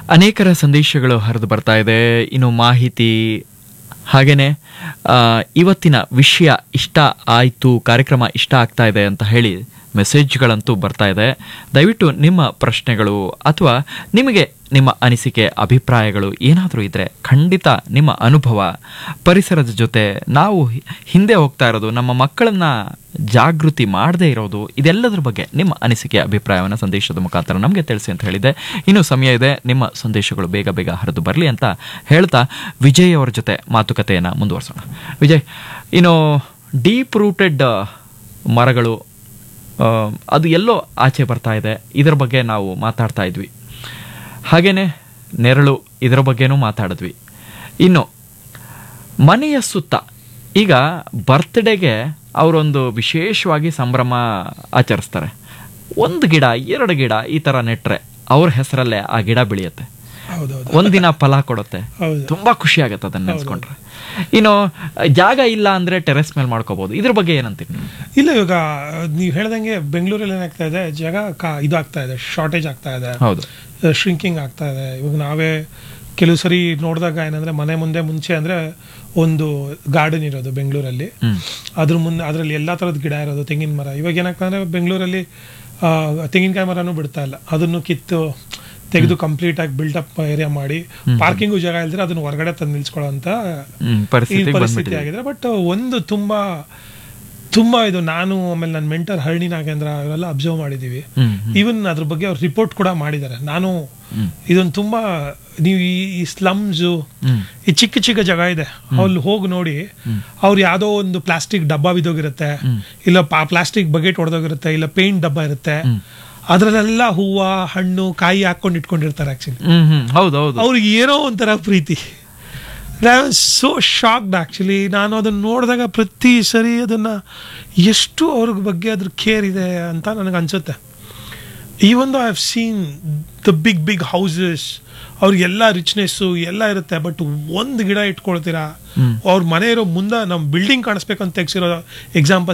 ಅನೇಕರ ಸಂದೇಶಗಳು ಹರಿದು ಬರ್ತಾ ಇದೆ ಇನ್ನು ಮಾಹಿತಿ ಹಾಗೇನೆ ಆ, ಇವತ್ತಿನ ವಿಷಯ ಇಷ್ಟ ಆಯಿತು ಕಾರ್ಯಕ್ರಮ ಇಷ್ಟ ಆಗ್ತಾ ಇದೆ ಅಂತ ಹೇಳಿ ಮೆಸೇಜ್ಗಳಂತೂ ಬರ್ತಾ ಇದೆ ದಯವಿಟ್ಟು ನಿಮ್ಮ ಪ್ರಶ್ನೆಗಳು ಅಥವಾ ನಿಮಗೆ ನಿಮ್ಮ ಅನಿಸಿಕೆ ಅಭಿಪ್ರಾಯಗಳು ಏನಾದರೂ ಇದ್ದರೆ ಖಂಡಿತ ನಿಮ್ಮ ಅನುಭವ ಪರಿಸರದ ಜೊತೆ ನಾವು ಹಿ- ಹಿಂದೆ ಹೋಗ್ತಾ ಇರೋದು ನಮ್ಮ ಮಕ್ಕಳನ್ನ ಜಾಗೃತಿ ಮಾಡದೇ ಇರೋದು ಇದೆಲ್ಲದರ ಬಗ್ಗೆ ನಿಮ್ಮ ಅನಿಸಿಕೆ ಅಭಿಪ್ರಾಯವನ್ನು ಸಂದೇಶದ ಮುಖಾಂತರ ನಮಗೆ ತಿಳಿಸಿ ಅಂತ ಹೇಳಿದೆ ಇನ್ನು ಸಮಯ ಇದೆ ನಿಮ್ಮ ಸಂದೇಶಗಳು ಬೇಗ ಬೇಗ ಹರಿದು ಬರಲಿ ಅಂತ ಹೇಳ್ತಾ ವಿಜಯ್ ಅವರ ಜೊತೆ ಮಾತುಕತೆಯನ್ನು ಮುಂದುವರಿಸೋಣ ವಿಜಯ್ ಇನ್ನು ಡೀಪ್ ರೂಟೆಡ್ ಮರಗಳು ಆ, ಅದು ಎಲ್ಲೋ ಆಚೆ ಬರ್ತಾ ಇದೆ ಇದರ ಬಗ್ಗೆ ನಾವು ಮಾತಾಡ್ತಾ ಇದ್ವಿ ಹಾಗೇನೆ ನೆರಳು ಇದರ ಬಗ್ಗೆನೂ ಮಾತಾಡಿದ್ವಿ ಇನ್ನು ಮನೆಯ ಸುತ್ತ ಈಗ ಬರ್ತ್ಡೇಗೆ ಅವರೊಂದು ವಿಶೇಷವಾಗಿ ಸಂಭ್ರಮ ಆಚರಿಸ್ತಾರೆ ಒಂದು ಗಿಡ ಎರಡು ಗಿಡ ಈ ಥರ ನೆಟ್ರೆ ಅವ್ರ ಹೆಸರಲ್ಲೇ ಆ ಗಿಡ ಬೆಳೆಯುತ್ತೆ ಹೌದೌದು ಒಂದಿನ ಫಲ ಕೊಡುತ್ತೆ ಹೌದು ತುಂಬಾ ಖುಷಿ ಆಗುತ್ತೆ ಅದನ್ನ ನೆನೆಸ್ಕೊಂಡ್ರೆ ಇನ್ನು ಜಾಗ ಇಲ್ಲ ಅಂದ್ರೆ ಟೆರೆಸ್ ಮೇಲೆ ಮಾಡ್ಕೋಬಹುದು ಇದ್ರ ಬಗ್ಗೆ ಏನಂತೀರಿ ನೀವು ಇಲ್ಲ ಇವಾಗ ನೀವು ಹೇಳ್ದಂಗೆ ಬೆಂಗಳೂರಲ್ಲಿ ಏನಾಗ್ತಾ ಇದೆ ಜಾಗ ಕಾ ಇದು ಆಗ್ತಾ ಇದೆ ಶಾರ್ಟೇಜ್ ಆಗ್ತಾ ಇದೆ ಹೌದು ಶ್ರಿಂಕಿಂಗ್ ಆಗ್ತಾ ಇದೆ ಇವಾಗ ನಾವೇ ಕೆಲವು ಸರಿ ನೋಡಿದಾಗ ಏನಂದ್ರೆ ಮನೆ ಮುಂದೆ ಮುಂಚೆ ಅಂದ್ರೆ ಒಂದು ಗಾರ್ಡನ್ ಇರೋದು ಬೆಂಗಳೂರಲ್ಲಿ ಹ್ಮ್ ಅದ್ರ ಮುಂದೆ ಅದರಲ್ಲಿ ಎಲ್ಲಾ ತರದ ಗಿಡ ಇರೋದು ತೆಂಗಿನ ಮರ ಇವಾಗ ಏನಾಗ್ತದೆ ಅಂದ್ರೆ ಬೆಂಗಳೂರಲ್ಲಿ ಆ, ತೆಂಗಿನಕಾಯಿ ಮರನೂ ಬಿಡ್ತಾ ಇಲ್ಲ ಅದನ್ನು ಕಿತ್ತು ತೆಗೆದು ಕಂಪ್ಲೀಟ್ ಆಗಿ ಬಿಲ್ಡಪ್ ಏರಿಯಾ ಮಾಡಿ ಪಾರ್ಕಿಂಗು ಜಾಗ ಇಲ್ದ್ರೆ ಅದನ್ನ ಹೊರಗಡೆ ತಂದು ನಿಲ್ಸ್ಕೊಳ್ಳೋಂತ ಹ್ಮ್ ಈ ಪರಿಸ್ಥಿತಿ ಪರಿಸ್ಥಿತಿ ಬಂದ್ಬಿಟ್ಟಿದೆ ಆಗಿದೆ ಬಟ್ ಒಂದು ತುಂಬಾ ತುಂಬಾ ಇದು ನಾನು ಆಮೇಲೆ ನನ್ನ ಮೆಂಟರ್ ಹಳ್ಳಿ ನಾಗೇಂದ್ರ ಇವರೆಲ್ಲ ಅಬ್ಸರ್ವ್ ಮಾಡಿದೀವಿ ಹ್ಮ್ ಈವನ್ ಅದ್ರ ಬಗ್ಗೆ ಅವ್ರು ರಿಪೋರ್ಟ್ ಕೂಡ ಮಾಡಿದ್ದಾರೆ ನಾನು ಹ್ಮ್. ಇದೊಂದು ತುಂಬಾ ನೀವು ಈ ಈ ಸ್ಲಮ್ಸ್ ಹ್ಮ್ ಈ ಚಿಕ್ಕ ಚಿಕ್ಕ ಜಾಗ ಇದೆ ಅಲ್ಲಿ ಹೋಗಿ ನೋಡಿ ಅವ್ರು ಯಾವ್ದೋ ಒಂದು ಪ್ಲಾಸ್ಟಿಕ್ ಡಬ್ಬ ಬಿದ್ದೋಗಿರುತ್ತೆ ಇಲ್ಲ ಪ್ಲಾಸ್ಟಿಕ್ ಬಕೆಟ್ ಹೊಡೆದೋಗಿರುತ್ತೆ ಇಲ್ಲ ಪೇಂಟ್ ಡಬ್ಬ ಇರುತ್ತೆ ಅದ್ರಲ್ಲೆಲ್ಲ ಹೂವ ಹಣ್ಣು ಕಾಯಿ ಹಾಕೊಂಡು ಇಟ್ಕೊಂಡಿರ್ತಾರೆ ಆಕ್ಚುಲಿ ಹ್ಮ್ ಹ್ಮ್ ಹೌದು ಹೌದು ಅವ್ರಿಗೆ ಏನೋ ಒಂಥರ ಪ್ರೀತಿ ಸೋ ಶಾಕ್ಡ್ ಆಕ್ಚುಲಿ ನಾನು ಅದನ್ನ ನೋಡಿದಾಗ ಪ್ರತಿ ಸರಿ ಅದನ್ನ ಎಷ್ಟು ಅವ್ರ ಬಗ್ಗೆ ಅದ್ರ ಕೇರ್ ಇದೆ ಅಂತ ನನಗೆ ಅನ್ಸುತ್ತೆ even I have seen the big big houses ಅವ್ರಿಗೆಲ್ಲ ರಿಚ್ನೆಸ್ಸು ಎಲ್ಲ ಇರುತ್ತೆ ಬಟ್ ಒಂದು ಗಿಡ ಇಟ್ಕೊಳ್ತೀರಾ ಅವ್ರ ಮನೆ ಇರೋ ಮುಂದೆ ನಮ್ಮ ಬಿಲ್ಡಿಂಗ್ ಕಾಣಿಸ್ಬೇಕಂತ ತೆಗ್ಸಿರೋ ಎಕ್ಸಾಂಪಲ್